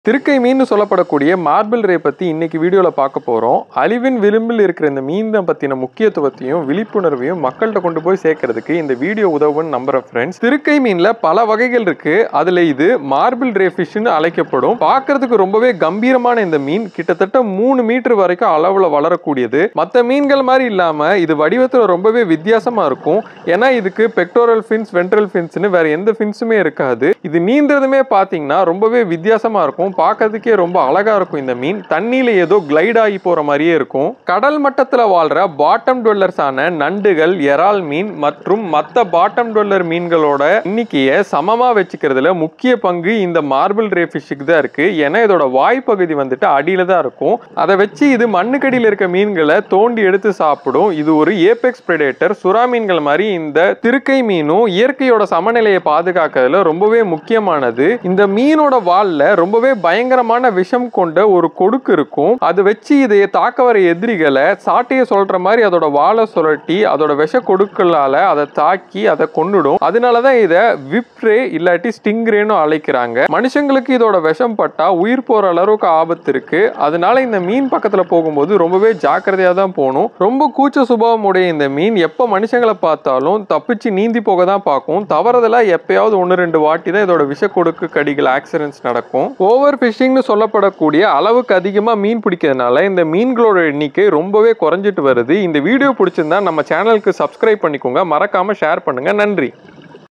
திருக்கை மீன் சொல்லப்படக்கூடிய மார்பிள் ரே பற்றி இன்னைக்கு வீடியோவில் பார்க்க போகிறோம் அழிவின் விளிம்பில் இருக்கிற இந்த மீனை பற்றின முக்கியத்துவத்தையும் விழிப்புணர்வையும் மக்கள்கிட்ட கொண்டு போய் சேர்க்கறதுக்கு இந்த வீடியோ உதவுன்னு நம்புறேன் ஃப்ரெண்ட்ஸ் திருக்கை மீனில் பல வகைகள் இருக்கு அதில் இது மார்பிள் ரே ஃபிஷ்னு அழைக்கப்படும் பார்க்கறதுக்கு ரொம்பவே கம்பீரமான இந்த மீன் கிட்டத்தட்ட மூணு மீட்டர் வரைக்கும் அளவில் வளரக்கூடியது மற்ற மீன்கள் மாதிரி இல்லாமல் இது வடிவத்தில் ரொம்பவே வித்தியாசமாக இருக்கும் ஏன்னா இதுக்கு பெக்டோரல் ஃபின்ஸ் வென்ட்ரல் ஃபின்ஸ்னு வேற எந்த ஃபின்ஸுமே இருக்காது இது நீந்துறதுமே பார்த்தீங்கன்னா ரொம்பவே வித்தியாசமாக இருக்கும் பார்க்கறதுக்கே ரொம்ப அழகா இருக்கும் இந்த மீன் தண்ணியில ஏதோ கிளைட் ஆகி போற மாதிரியே இருக்கும் கடல் மட்டத்தில் வாழ்ற பாட்டம் டுவெல்லர்ஸான நண்டுகள் எறால் மீன் மற்றும் மற்ற பாட்டம் டுவெல்லர் மீன்களோட எண்ணிக்கையை சமமா வச்சுக்கிறதுல முக்கிய பங்கு இந்த மார்பிள் ரே ஃபிஷ்ஷுக்கு தான் இருக்கு ஏன்னா இதோட வாய் பகுதி வந்துட்டு அடியில தான் இருக்கும் அதை வச்சு இது மண்ணுக்கடியில் இருக்க மீன்களை தோண்டி எடுத்து சாப்பிடும் இது ஒரு ஏபெக்ஸ் பிரெடேட்டர் சுறா மீன்கள் மாதிரி இந்த திருக்கை மீனும் இயற்கையோட சமநிலையை பாதுகாக்கிறதுல ரொம்பவே முக்கியமானது இந்த மீனோட வால்ல ரொம்பவே பயங்கரமான விஷம் கொண்ட ஒரு கொடுக்கு இருக்கும் அது வச்சு இதை தாக்க வர எதிரிகளை சாட்டையை சொல்ற மாதிரி அதோட வாழை சுழட்டி அதோட விஷ கொடுக்கலால அதை தாக்கி அதை கொன்னுடும் அதனாலதான் இதை விப்ரே இல்லாட்டி ஸ்டிங்ரேன்னு அழைக்கிறாங்க மனுஷங்களுக்கு இதோட விஷம் பட்டா உயிர் போற அளவுக்கு ஆபத்து இருக்கு அதனால இந்த மீன் பக்கத்துல போகும்போது ரொம்பவே ஜாக்கிரதையா தான் போகணும் ரொம்ப கூச்ச சுபாவம் உடைய இந்த மீன் எப்ப மனுஷங்களை பார்த்தாலும் தப்பிச்சு நீந்தி போக தான் பார்க்கும் தவறுதலா எப்பயாவது ஒன்று ரெண்டு வாட்டி தான் இதோட விஷ கொடுக்கு கடிகள் ஆக்சிடென்ட்ஸ் நடக்கும் ஓவர் ஃபிஷிங்னு சொல்லப்படக்கூடிய அளவுக்கு அதிகமாக மீன் பிடிக்கிறதுனால இந்த மீன்களோட எண்ணிக்கை ரொம்பவே குறைஞ்சிட்டு வருது இந்த வீடியோ பிடிச்சிருந்தா நம்ம சேனலுக்கு சப்ஸ்கிரைப் பண்ணிக்கோங்க மறக்காம ஷேர் பண்ணுங்க நன்றி